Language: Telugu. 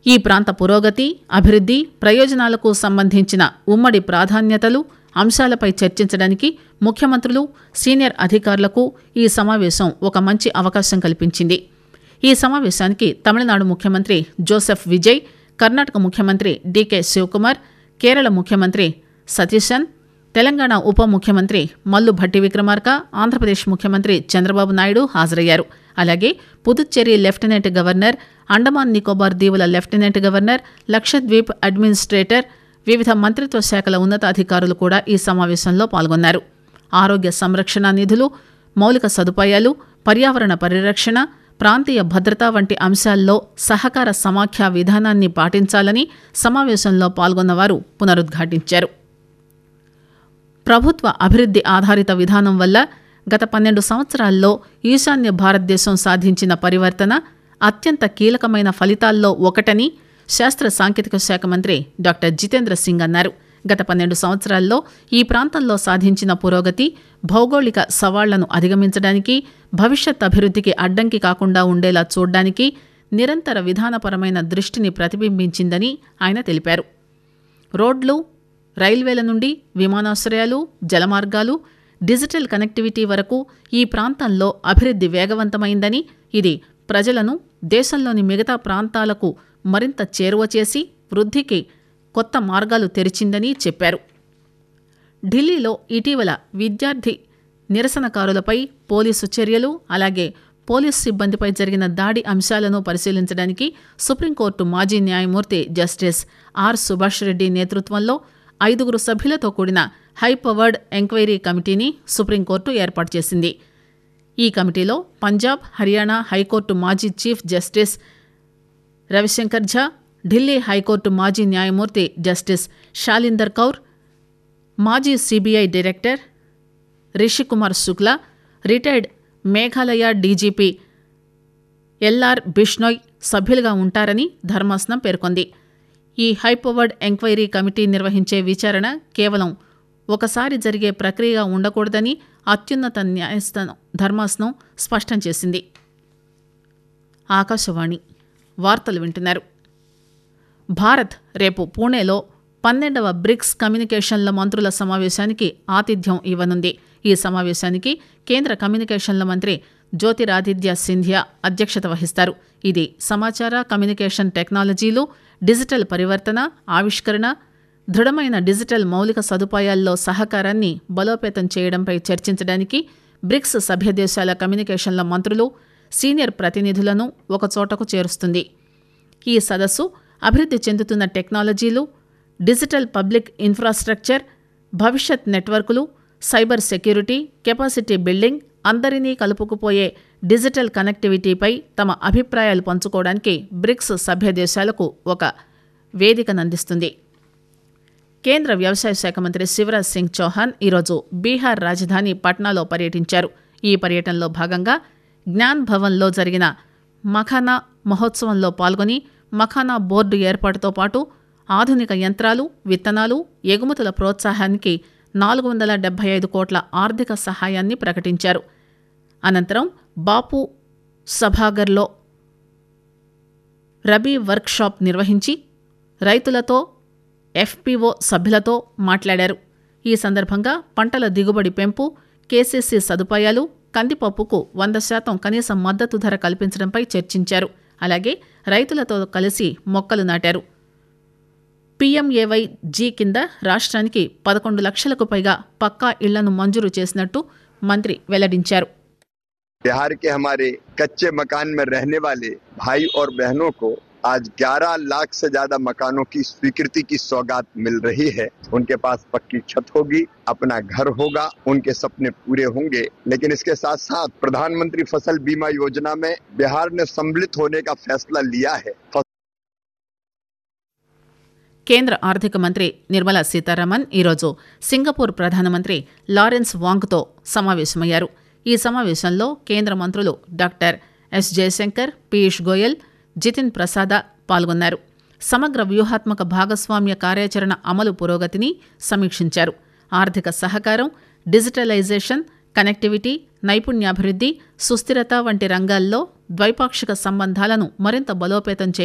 ఈ ప్రాంత పురోగతి అభివృద్ది ప్రయోజనాలకు సంబంధించిన ఉమ్మడి ప్రాధాన్యతలు అంశాలపై చర్చించడానికి ముఖ్యమంత్రులు సీనియర్ అధికారులకు ఈ సమావేశం ఒక మంచి అవకాశం కల్పించింది ఈ సమావేశానికి తమిళనాడు ముఖ్యమంత్రి జోసెఫ్ విజయ్ కర్ణాటక ముఖ్యమంత్రి డీకే శివకుమార్ కేరళ ముఖ్యమంత్రి సతీశన్ తెలంగాణ ఉప ముఖ్యమంత్రి మల్లు భట్టి విక్రమార్క ఆంధ్రప్రదేశ్ ముఖ్యమంత్రి చంద్రబాబు నాయుడు హాజరయ్యారు అలాగే పుదుచ్చేరి లెఫ్టినెంట్ గవర్నర్ అండమాన్ నికోబార్ దీవుల లెఫ్టినెంట్ గవర్నర్ లక్షద్వీప్ అడ్మినిస్ట్రేటర్ వివిధ మంత్రిత్వ శాఖల ఉన్నతాధికారులు కూడా ఈ సమావేశంలో పాల్గొన్నారు ఆరోగ్య సంరక్షణ నిధులు మౌలిక సదుపాయాలు పర్యావరణ పరిరక్షణ ప్రాంతీయ భద్రత వంటి అంశాల్లో సహకార సమాఖ్య విధానాన్ని పాటించాలని సమావేశంలో పాల్గొన్నవారు పునరుద్ఘాటించారు ప్రభుత్వ అభివృద్ది ఆధారిత విధానం వల్ల గత పన్నెండు సంవత్సరాల్లో ఈశాన్య భారతదేశం సాధించిన పరివర్తన అత్యంత కీలకమైన ఫలితాల్లో ఒకటని శాస్త్ర సాంకేతిక శాఖ మంత్రి డాక్టర్ జితేంద్ర సింగ్ అన్నారు గత పన్నెండు సంవత్సరాల్లో ఈ ప్రాంతంలో సాధించిన పురోగతి భౌగోళిక సవాళ్లను అధిగమించడానికి భవిష్యత్ అభివృద్ధికి అడ్డంకి కాకుండా ఉండేలా చూడ్డానికి నిరంతర విధానపరమైన దృష్టిని ప్రతిబింబించిందని ఆయన తెలిపారు రోడ్లు రైల్వేల నుండి విమానాశ్రయాలు జలమార్గాలు డిజిటల్ కనెక్టివిటీ వరకు ఈ ప్రాంతంలో అభివృద్ధి వేగవంతమైందని ఇది ప్రజలను దేశంలోని మిగతా ప్రాంతాలకు మరింత చేరువ చేసి వృద్ధికి కొత్త మార్గాలు తెరిచిందని చెప్పారు ఢిల్లీలో ఇటీవల విద్యార్థి నిరసనకారులపై పోలీసు చర్యలు అలాగే పోలీసు సిబ్బందిపై జరిగిన దాడి అంశాలను పరిశీలించడానికి సుప్రీంకోర్టు మాజీ న్యాయమూర్తి జస్టిస్ ఆర్ సుభాష్ రెడ్డి నేతృత్వంలో ఐదుగురు సభ్యులతో కూడిన హైపవర్డ్ ఎంక్వైరీ కమిటీని సుప్రీంకోర్టు ఏర్పాటు చేసింది ఈ కమిటీలో పంజాబ్ హర్యానా హైకోర్టు మాజీ chief justice Ravishankar Jha Delhi high court మాజీ న్యాయమూర్తి జస్టిస్ షాలిందర్ కౌర్ మాజీ CBI director Rishikumar Shukla retired Meghalaya DGP LR Bishnoi సభ్యులుగా ఉంటారని ధర్మాసనం పేర్కొంది ఈ హైపవర్డ్ ఎంక్వైరీ కమిటీ నిర్వహించే విచారణ కేవలం ఒకసారి జరిగే ప్రక్రియగా ఉండకూడదని అత్యున్నత న్యాయస్థానం ధర్మాసనం స్పష్టం చేసింది ఆకాశవాణి వార్తలు వింటున్నారు భారత్ రేపు పూణేలో పన్నెండవ బ్రిక్స్ కమ్యూనికేషన్ల మంత్రుల సమావేశానికి ఆతిథ్యం ఇవ్వనుంది ఈ సమావేశానికి కేంద్ర కమ్యూనికేషన్ల మంత్రి జ్యోతిరాదిత్య సింధియా అధ్యక్షత వహిస్తారు ఇది సమాచార కమ్యూనికేషన్ టెక్నాలజీలు డిజిటల్ పరివర్తన ఆవిష్కరణ దృఢమైన డిజిటల్ మౌలిక సదుపాయాల్లో సహకారాన్ని బలోపేతం చేయడంపై చర్చించడానికి బ్రిక్స్ సభ్య దేశాల కమ్యూనికేషన్ల మంత్రులు సీనియర్ ప్రతినిధులను ఒకచోటకు చేరుస్తుంది ఈ సదస్సు అభివృద్ధి చెందుతున్న టెక్నాలజీలు డిజిటల్ పబ్లిక్ ఇన్ఫ్రాస్ట్రక్చర్ భవిష్యత్ నెట్వర్కులు సైబర్ సెక్యూరిటీ కెపాసిటీ బిల్డింగ్ అందరినీ కలుపుకుపోయే డిజిటల్ కనెక్టివిటీపై తమ అభిప్రాయాలు పంచుకోవడానికి బ్రిక్స్ సభ్య దేశాలకు ఒక వేదికనందిస్తుంది కేంద్ర వ్యవసాయ శాఖ మంత్రి శివరాజ్ సింగ్ చౌహాన్ ఈరోజు బీహార్ రాజధాని పట్నాలో పర్యటించారు ఈ పర్యటనలో భాగంగా జ్ఞాన్ భవన్లో జరిగిన మఖానా మహోత్సవంలో పాల్గొని మఖానా బోర్డు ఏర్పాటుతో పాటు ఆధునిక యంత్రాలు విత్తనాలు ఎగుమతుల ప్రోత్సాహానికి నాలుగు వందల డెబ్బై ఐదు కోట్ల ఆర్థిక సహాయాన్ని ప్రకటించారు అనంతరం బాపు సభాగర్లో రబీ వర్క్షాప్ నిర్వహించి రైతులతో ఎఫ్పిఓ సభ్యులతో మాట్లాడారు ఈ సందర్భంగా పంటల దిగుబడి పెంపు కేసీసీ సదుపాయాలు కందిపప్పుకు వంద శాతం కనీస మద్దతు ధర కల్పించడంపై చర్చించారు అలాగే రైతులతో కలిసి మొక్కలు నాటారు పీఎంఏవై జీ కింద రాష్ట్రానికి పదకొండు లక్షలకు పైగా పక్కా ఇళ్లను మంజూరు చేసినట్టు మంత్రి వెల్లడించారు बिहार के हमारे कच्चे मकान में रहने वाले भाई और बहनों को आज 11 लाख से ज्यादा मकानों की स्वीकृति की सौगात मिल रही है उनके पास पक्की छत होगी अपना घर होगा उनके सपने पूरे होंगे लेकिन इसके साथ साथ प्रधानमंत्री फसल बीमा योजना में बिहार ने सम्मिलित होने का फैसला लिया है కేంద్ర ఆర్థిక మంత్రి నిర్మలా సీతారామన్ ఈరోజు సింగపూర్ ప్రధానమంత్రి లారెన్స్ వాంగ్తో సమావేశమయ్యారు ఈ సమావేశంలో కేంద్ర మంత్రులు డాక్టర్ ఎస్ జయశంకర్ పీయూష్ గోయల్ జితిన్ ప్రసాద పాల్గొన్నారు సమగ్ర వ్యూహాత్మక భాగస్వామ్య కార్యాచరణ అమలు పురోగతిని సమీక్షించారు ఆర్థిక సహకారం డిజిటలైజేషన్ కనెక్టివిటీ నైపుణ్యాభివృద్ధి సుస్థిరత వంటి రంగాల్లో ద్వైపాక్షిక సంబంధాలను మరింత బలోపేతం చేయాలని